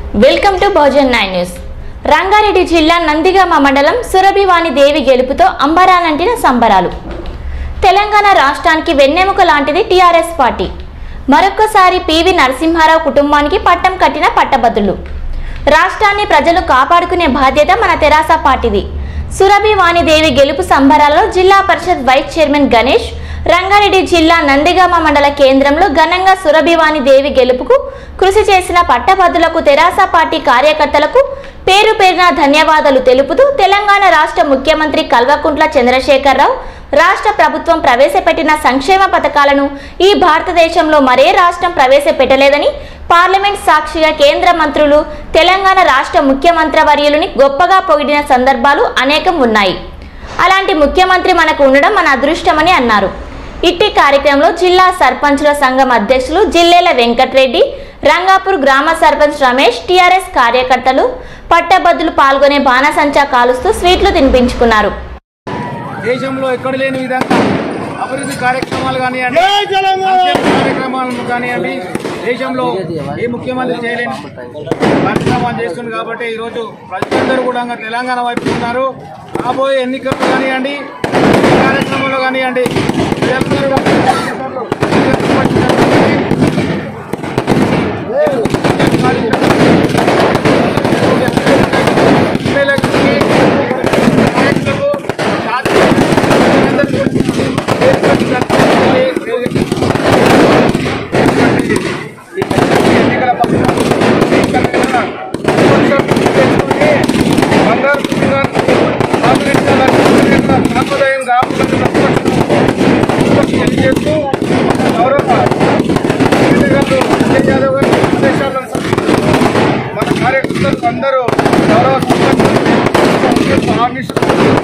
Welcome to Bhojan nine news Rangareddy జిల్లా నందిగామ మండలం సురభివాణి దేవి గెలుపుతో అంబరానంటిన సంబరాలు తెలంగాణ రాష్ట్రానికి వెన్నెముక లాంటిది టీఆర్ఎస్ పార్టీ మరొక్కసారి పివి నరసింహారావు కుటుంబానికి పట్టం కట్టిన పట్టభద్రులు రాష్ట్రాన్ని ప్రజలు కాపాడుకునే బాధ్యత మన తెరాస పార్టీది సురభి వాణిదేవి గెలుపు సంబరాలలో జిల్లా పరిషత్ వైస్ చైర్మన్ గణేష్ రంగారెడ్డి జిల్లా నందిగామ మండల కేంద్రంలో ఘనంగా సురభివాణి దేవి గెలుపుకు కృషి చేసిన పట్టభద్రులకు తెరాస పార్టీ కార్యకర్తలకు పేరు పేరున ధన్యవాదాలు తెలుపుతూ తెలంగాణ రాష్ట్ర ముఖ్యమంత్రి కల్వకుంట్ల చంద్రశేఖరరావు రాష్ట్ర ప్రభుత్వం ప్రవేశపెట్టిన సంక్షేమ పథకాలను ఈ భారతదేశంలో మరే రాష్ట్రం ప్రవేశపెట్టలేదని పార్లమెంట్ సాక్షిగా కేంద్ర మంత్రులు తెలంగాణ రాష్ట్ర ముఖ్యమంత్రి వర్యులని గొప్పగా పొగిడిన సందర్భాలు అనేకం ఉన్నాయి అలాంటి ముఖ్యమంత్రి మనకు ఉండడం మన అదృష్టమని అన్నారు ఇట్టి కార్యక్రమంలో జిల్లా సర్పంచుల సంఘం అధ్యక్షులు జిల్లేల వెంకట్రెడ్డి రంగాపూర్ గ్రామ సర్పంచ్ రమేష్ టీఆర్ఎస్ కార్యకర్తలు పట్టభద్రులు పాల్గొనే బాణసంచా కాలుస్తూ స్వీట్లు తినిపించుకున్నారు దేశంలో ఎక్కడ లేని విధంగా అభివృద్ధి కార్యక్రమాలు కానివ్వండి జై తెలంగాణ! సంక్షేమ కార్యక్రమాలు కానివ్వండి దేశంలో ఏ ముఖ్యమంత్రి చేయలేని కార్యక్రమాలు చేస్తుంది కాబట్టి ఈరోజు ప్రజలందరూ కూడా తెలంగాణ వైపు ఉన్నారు రాబోయే ఎన్నికలు కానివ్వండి ఈ కార్యక్రమంలో కానివ్వండి ప్రజలందరూ చేస్తూ గౌరవ యాదవ్ గారి ఆదేశాలను మన కార్యకర్తలు అందరూ గౌరవ సర్పంచ్ ఆఫీసు